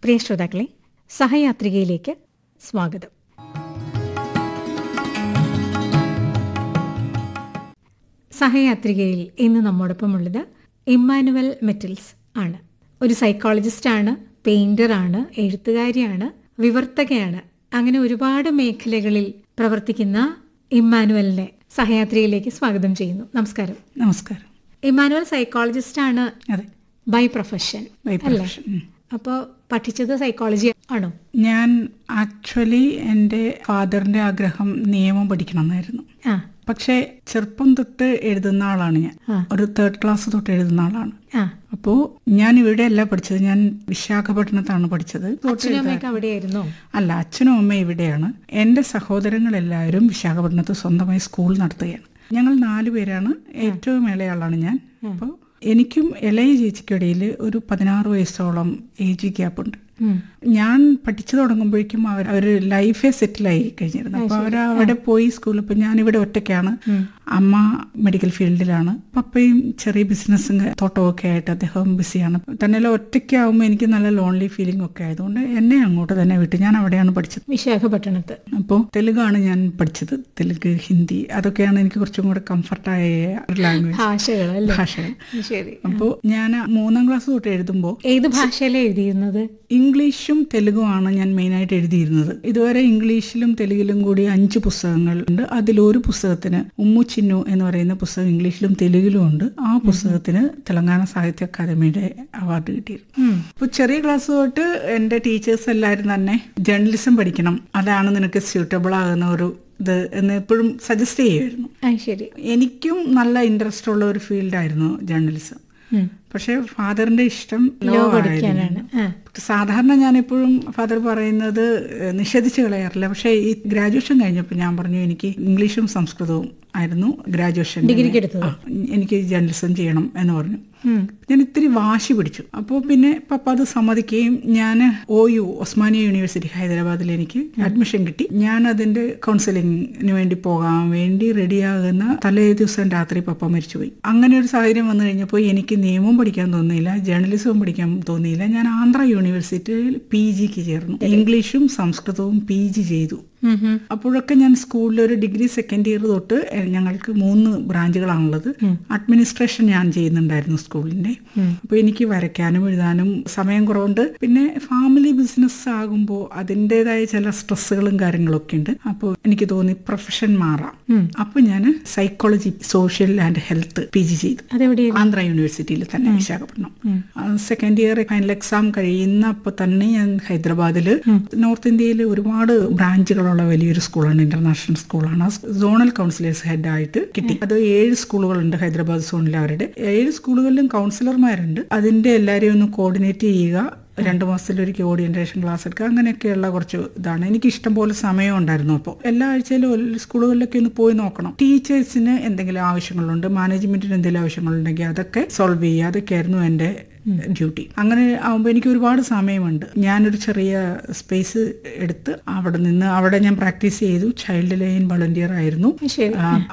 പ്രിയ ശ്രോതാക്കളെ സഹയാത്രികയിലേക്ക് സ്വാഗതം സഹയാത്രികയിൽ ഇന്ന് നമ്മോടൊപ്പമുള്ളത് ഇമ്മാനുവൽ മെറ്റിൽസ് ആണ് ഒരു സൈക്കോളജിസ്റ്റാണ് പെയിന്ററാണ് എഴുത്തുകാരിയാണ് വിവർത്തകയാണ് അങ്ങനെ ഒരുപാട് മേഖലകളിൽ പ്രവർത്തിക്കുന്ന ഇമ്മാനുവലിനെ സഹയാത്രികയിലേക്ക് സ്വാഗതം ചെയ്യുന്നു നമസ്കാരം നമസ്കാരം ഇമ്മാനുവൽ സൈക്കോളജിസ്റ്റ് അതെ ബൈ പ്രൊഫഷൻ By അല്ലേ profession, ഉം. അപ്പോൾ പഠിച്ചത് സൈക്കോളജി ആണോ ഞാൻ ആക്ച്വലി എൻ്റെ ഫാദറിൻ്റെ ആഗ്രഹം നിയമം പഠിക്കണം എന്നായിരുന്നു ആ പക്ഷേ ചെറുപ്പം തൊട്ട് എഴുതുന്ന ആളാണ് ഞാൻ ആ. ഒരു തേർഡ് ക്ലാസ് തൊട്ട് എഴുതുന്ന ആളാണ് ആ അപ്പോൾ ഞാൻ ഇവിടെ അല്ല പഠിച്ചത് ഞാൻ വിശാഖപട്ടണത്താണ് പഠിച്ചത് തൊട്ട് അച്ഛനും അമ്മയൊക്കെ അവിടെയായിരുന്നോ അല്ല അച്ഛനും അമ്മയും ഇവിടെയാണ് എൻ്റെ സഹോദരങ്ങളെല്ലാവരും വിശാഖപട്ടണത്ത് സ്വന്തമായി സ്കൂൾ നടത്തുകയാണ് ഞങ്ങൾ നാല് പേരാണ് ഏറ്റവും ഇളയാളാണ് ഞാൻ അപ്പോൾ എനിക്കും ഇളയ ചേച്ചിക്കിടയിൽ ഒരു പതിനാറ് വയസ്സോളം ഏജ് ഗ്യാപ്പ് ഉണ്ട് ഉം. ഞാൻ പഠിച്ചു തുടങ്ങുമ്പോഴേക്കും അവർ അവർ ലൈഫേ സെറ്റിലായി കഴിഞ്ഞിരുന്നു അപ്പോൾ അവർ അവിടെ പോയി സ്കൂളിൽ ഇപ്പോൾ ഞാനിവിടെ ഒറ്റയ്ക്കാണ് അമ്മ മെഡിക്കൽ ഫീൽഡിലാണ് പപ്പയും ചെറിയ ബിസിനസ്സും തോട്ടവും ഒക്കെ ആയിട്ട് അദ്ദേഹം ബിസിയാണ് തന്നെ ഒറ്റയ്ക്കാവുമ്പോൾ എനിക്ക് നല്ല ലോൺലി ഫീലിംഗ് ഒക്കെ ആയതുകൊണ്ട് എന്നെ അങ്ങോട്ട് തന്നെ വിട്ടു ഞാൻ അവിടെയാണ് പഠിച്ചത് വിശാഖപട്ടണത്ത് അപ്പോൾ തെലുഗാണ് ഞാൻ പഠിച്ചത് തെലുങ്ക് ഹിന്ദി അതൊക്കെയാണ് എനിക്ക് കുറച്ചും കൂടെ കംഫർട്ടായ ലാംഗ്വേജ് ഭാഷകൾ അല്ലേ ഭാഷകൾ ശരി അപ്പോൾ ഞാൻ മൂന്നാം ക്ലാസ് തൊട്ട് എഴുതുമ്പോൾ ഏത് ഭാഷയിലാണ് എഴുതിയിരുന്നത് ഇംഗ്ലീഷും തെലുഗുമാണ് ഞാൻ മെയിനായിട്ട് എഴുതിയിരുന്നത് ഇതുവരെ ഇംഗ്ലീഷിലും തെലുങ്കിലും കൂടി അഞ്ച് പുസ്തകങ്ങൾ ഉണ്ട് അതിലൊരു പുസ്തകത്തിന് ഉമ്മു ചിന്നു എന്ന് പറയുന്ന പുസ്തകം ഇംഗ്ലീഷിലും തെലുങ്കിലും ഉണ്ട് ആ പുസ്തകത്തിന് തെലങ്കാന സാഹിത്യ അക്കാദമിയുടെ അവാർഡ് കിട്ടിയിരുന്നു ഉം. അപ്പോൾ ചെറിയ ക്ലാസ് തൊട്ട് എൻ്റെ ടീച്ചേഴ്സ് എല്ലാവരും തന്നെ ജേർണലിസം പഠിക്കണം അതാണ് നിനക്ക് സ്യൂട്ടബിൾ ആകുന്ന ഒരു ഇത് എന്ന് എപ്പോഴും സജസ്റ്റ് ചെയ്യുമായിരുന്നു ആ ശരി എനിക്കും നല്ല ഇൻട്രസ്റ്റ് ഉള്ള ഒരു ഫീൽഡായിരുന്നു ജേർണലിസം ഉം. പക്ഷേ ഫാദറിന്റെ ഇഷ്ടം ലോ ലോ പഠിക്കാനാണ് ആയിരുന്നു. ആ സാധാരണ ഞാൻ എപ്പോഴും ഫാദർ പറയുന്നത് ഏഹ്, നിഷേധിച്ച് കളയാറില്ല പക്ഷേ ഈ ഗ്രാജുവേഷൻ കഴിഞ്ഞപ്പോൾ ഞാൻ പറഞ്ഞു എനിക്ക് ഇംഗ്ലീഷും സംസ്കൃതവും ആയിരുന്നു ഗ്രാജുവേഷൻ ഡിഗ്രിക്ക് എടുത്തത്? ആ, എനിക്ക് ജേർണലിസം ചെയ്യണം എന്ന് പറഞ്ഞു ഉം. ഞാൻ ഇത്തിരി വാശി പിടിച്ചു അപ്പോൾ പിന്നെ പപ്പ അത് സമ്മതിക്കുകയും ഞാൻ ഒ യു ഒസ്മാനിയ യൂണിവേഴ്സിറ്റി ഹൈദരാബാദിൽ എനിക്ക് അഡ്മിഷൻ കിട്ടി ഞാൻ അതിന്റെ കൗൺസിലിങ്ങിന് വേണ്ടി പോകാൻ വേണ്ടി റെഡിയാകുന്ന തലേ ദിവസം രാത്രി പപ്പ മരിച്ചുപോയി അങ്ങനെ ഒരു സാഹചര്യം വന്നു കഴിഞ്ഞപ്പോൾ എനിക്ക് നിയമം പഠിക്കാൻ തോന്നിയില്ല ജേർണലിസവും പഠിക്കാൻ തോന്നിയില്ല ഞാൻ ആന്ധ്ര യൂണിവേഴ്സിറ്റിയിൽ പി ജിക്ക് ചേർന്നു ഇംഗ്ലീഷും സംസ്കൃതവും പി ജി ചെയ്തു ഉം ഉം. അപ്പോഴൊക്കെ ഞാൻ സ്കൂളിൽ ഒരു ഡിഗ്രി സെക്കൻഡ് ഇയർ തൊട്ട് എ- ഞങ്ങൾക്ക് മൂന്ന് ബ്രാഞ്ചുകളാണുള്ളത് അഡ്മിനിസ്ട്രേഷൻ ഞാൻ ചെയ്യുന്നുണ്ടായിരുന്നു സ്കൂളിന്റെ അപ്പോൾ എനിക്ക് വരയ്ക്കാനും എഴുതാനും സമയം കുറവുണ്ട് പിന്നെ ഫാമിലി ബിസിനസ് ആകുമ്പോൾ അതിൻ്റെതായ ചില സ്ട്രെസ്സുകളും കാര്യങ്ങളൊക്കെ ഉണ്ട് അപ്പോൾ എനിക്ക് തോന്നി പ്രൊഫഷൻ മാറാം അപ്പോൾ ഞാൻ psychology social and health P G ചെയ്തു അതെവിടെയായിരുന്നു ആന്ധ്ര യൂണിവേഴ്സിറ്റിയിൽ തന്നെ Visakhapatnam second year final exam കഴിയുന്ന അപ്പോൾ തന്നെ ഞാൻ ഹൈദരാബാദിൽ നോർത്ത് ഇന്ത്യയിൽ ഒരുപാട് ബ്രാഞ്ചുകളുള്ള വലിയൊരു സ്കൂളാണ് ഇന്റർനാഷണൽ സ്കൂളാണ് ആ സോണൽ കൗൺസിലേഴ്സ് ഹെഡ് ആയിട്ട് കിട്ടി അത് ഏഴ് സ്കൂളുകളുണ്ട് ഹൈദരാബാദ് സോണിൽ അവരുടെ ഏഴ് സ്കൂളുകളിലും കൗൺസിലർമാരുണ്ട് അതിന്റെ എല്ലാവരെയും ഒന്ന് കോർഡിനേറ്റ് ചെയ്യുക രണ്ട് മാസത്തിലൊരിക്കൽ ഓറിയന്റേഷൻ ക്ലാസ് എടുക്കുക അങ്ങനെയൊക്കെയുള്ള കുറച്ച് ഇതാണ് എനിക്ക് ഇഷ്ടം പോലെ സമയം ഉണ്ടായിരുന്നു അപ്പോൾ എല്ലാ ആഴ്ചയിലും ഒരു സ്കൂളുകളിലൊക്കെ ഒന്ന് പോയി നോക്കണം ടീച്ചേഴ്സിന് എന്തെങ്കിലും ആവശ്യങ്ങളുണ്ട് മാനേജ്മെന്റിന് എന്തെങ്കിലും ആവശ്യങ്ങളുണ്ടെങ്കിൽ അതൊക്കെ സോൾവ് ചെയ്യുക അതൊക്കെയായിരുന്നു എൻ്റെ ഡ്യൂട്ടി അങ്ങനെ ആകുമ്പോൾ എനിക്ക് ഒരുപാട് സമയമുണ്ട് ഞാനൊരു ചെറിയ സ്പേസ് എടുത്ത് അവിടെ നിന്ന് അവിടെ ഞാൻ പ്രാക്ടീസ് ചെയ്തു ചൈൽഡ് ലൈൻ വളണ്ടിയർ ആയിരുന്നു ശരി ആ,